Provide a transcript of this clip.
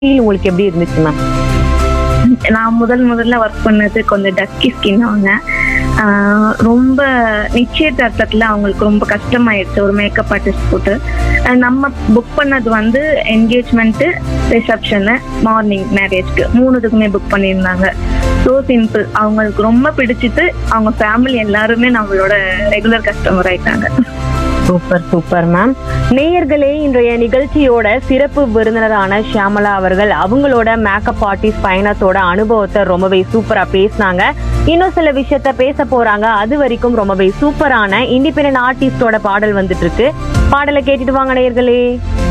feel உங்களுக்கு எப்படி இருந்துச்சு மேம் நான் முதல் முதல்ல ஒர்க் பண்ணது கொஞ்சம் டஸ்கி ஸ்கின் அவங்க ஆஹ் ரொம்ப நிச்சயதார்த்தத்துல அவங்களுக்கு ரொம்ப கஷ்டமாயிடுச்சு ஒரு மேக்கப் ஆர்டிஸ்ட் போட்டு ஆஹ் நம்ம புக் பண்ணது வந்து என்கேஜ்மெண்ட்டு ரிசப்ஷனு மார்னிங் மேரேஜ்க்கு மூணுத்துக்குமே புக் பண்ணியிருந்தாங்க ஸோ சிம்பிள் அவங்களுக்கு ரொம்ப பிடிச்சிட்டு அவங்க ஃபேமிலி எல்லாருமே நம்மளோட ரெகுலர் கஸ்டமர் ஆயிட்டாங்க சூப்பர் சூப்பர் மேம் நேயர்களே இன்றைய நிகழ்ச்சியோட சிறப்பு விருந்தினரான ஷியாமலா அவர்கள் அவங்களோட மேக்கப் ஆர்டிஸ்ட் பயணத்தோட அனுபவத்தை ரொம்பவே சூப்பரா பேசினாங்க இன்னும் சில விஷயத்த பேச போறாங்க அது வரைக்கும் ரொம்பவே சூப்பரான இண்டிபெண்டன்ட் ஆர்டிஸ்டோட பாடல் வந்துட்டு இருக்கு பாடலை கேட்டுட்டு வாங்க நேயர்களே